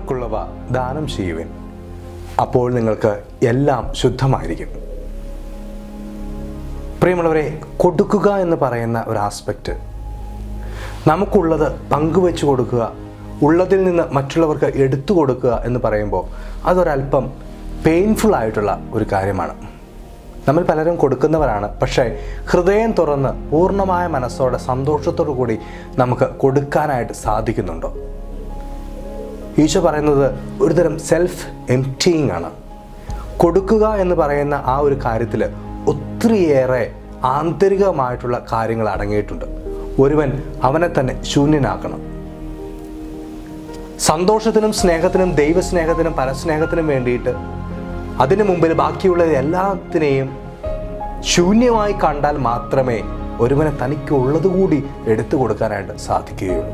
നിങ്ങൾക്കുള്ളവ ദാനം ചെയ്യുവിൻ അപ്പോൾ നിങ്ങൾക്ക് എല്ലാം ശുദ്ധമായിരിക്കും പ്രിയമുള്ളവരെ കൊടുക്കുക എന്ന് പറയുന്ന ഒരു ആസ്പെക്റ്റ് നമുക്കുള്ളത് പങ്കുവെച്ചു കൊടുക്കുക ഉള്ളതിൽ നിന്ന് മറ്റുള്ളവർക്ക് എടുത്തു കൊടുക്കുക എന്ന് പറയുമ്പോൾ അതൊരല്പം പെയിൻഫുൾ ആയിട്ടുള്ള ഒരു കാര്യമാണ് നമ്മൾ പലരും കൊടുക്കുന്നവരാണ് പക്ഷേ ഹൃദയം തുറന്ന് പൂർണ്ണമായ മനസ്സോടെ സന്തോഷത്തോടു കൂടി നമുക്ക് കൊടുക്കാനായിട്ട് സാധിക്കുന്നുണ്ടോ ഈശോ പറയുന്നത് ഒരുതരം സെൽഫ് എംറ്റിങ് ആണ് കൊടുക്കുക എന്ന് പറയുന്ന ആ ഒരു കാര്യത്തിൽ ഒത്തിരിയേറെ ആന്തരികമായിട്ടുള്ള കാര്യങ്ങൾ അടങ്ങിയിട്ടുണ്ട് ഒരുവൻ അവനെ തന്നെ ശൂന്യനാക്കണം സന്തോഷത്തിനും സ്നേഹത്തിനും ദൈവസ്നേഹത്തിനും പരസ്നേഹത്തിനും വേണ്ടിയിട്ട് അതിനു മുമ്പിൽ ബാക്കിയുള്ള എല്ലാത്തിനെയും ശൂന്യമായി കണ്ടാൽ മാത്രമേ ഒരുവനെ തനിക്ക് ഉള്ളതുകൂടി എടുത്തു കൊടുക്കാനായിട്ട് സാധിക്കുകയുള്ളൂ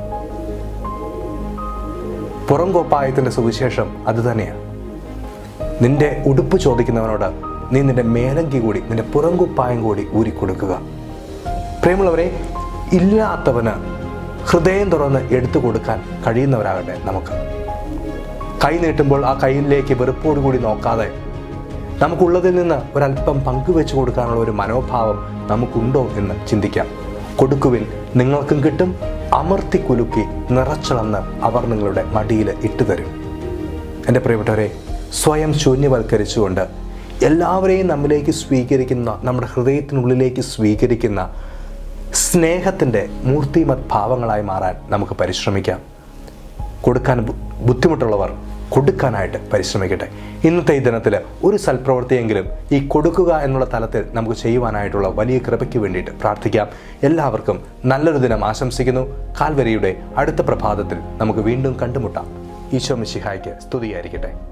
പുറംകോപ്പായത്തിൻ്റെ സുവിശേഷം അതുതന്നെയാണ് നിന്റെ ഉടുപ്പ് ചോദിക്കുന്നവനോട് നീ നിന്റെ മേലങ്കി കൂടി നിന്റെ പുറംകുപ്പായം കൂടി ഊരിക്കൊടുക്കുക പ്രേമുള്ളവരെ ഇല്ലാത്തവന് ഹൃദയം തുറന്ന് എടുത്തു കൊടുക്കാൻ കഴിയുന്നവരാകട്ടെ നമുക്ക് കൈ നീട്ടുമ്പോൾ ആ കയ്യിലേക്ക് വെറുപ്പോടുകൂടി നോക്കാതെ നമുക്കുള്ളതിൽ നിന്ന് ഒരല്പം പങ്കുവെച്ചു കൊടുക്കാനുള്ള ഒരു മനോഭാവം നമുക്കുണ്ടോ എന്ന് ചിന്തിക്കാം കൊടുക്കുവിൻ നിങ്ങൾക്കും കിട്ടും അമർത്തി കുലുക്കി നിറച്ചളന്ന് അവർ നിങ്ങളുടെ മടിയിൽ ഇട്ടുതരും എൻ്റെ പ്രിയപ്പെട്ടവരെ സ്വയം ശൂന്യവൽക്കരിച്ചുകൊണ്ട് എല്ലാവരെയും നമ്മിലേക്ക് സ്വീകരിക്കുന്ന നമ്മുടെ ഹൃദയത്തിനുള്ളിലേക്ക് സ്വീകരിക്കുന്ന സ്നേഹത്തിൻ്റെ മൂർത്തിമത് ഭാവങ്ങളായി മാറാൻ നമുക്ക് പരിശ്രമിക്കാം കൊടുക്കാൻ ബു- ബുദ്ധിമുട്ടുള്ളവർ കൊടുക്കാനായിട്ട് പരിശ്രമിക്കട്ടെ ഇന്നത്തെ ഈ ദിനത്തിൽ ഒരു സൽപ്രവൃത്തിയെങ്കിലും ഈ കൊടുക്കുക എന്നുള്ള തലത്തിൽ നമുക്ക് ചെയ്യുവാനായിട്ടുള്ള വലിയ കൃപയ്ക്ക് വേണ്ടിയിട്ട് പ്രാർത്ഥിക്കാം എല്ലാവർക്കും നല്ലൊരു ദിനം ആശംസിക്കുന്നു കാൽവരിയുടെ അടുത്ത പ്രഭാതത്തിൽ നമുക്ക് വീണ്ടും കണ്ടുമുട്ടാം ഈശോ മിശിഹായ്ക്ക് സ്തുതിയായിരിക്കട്ടെ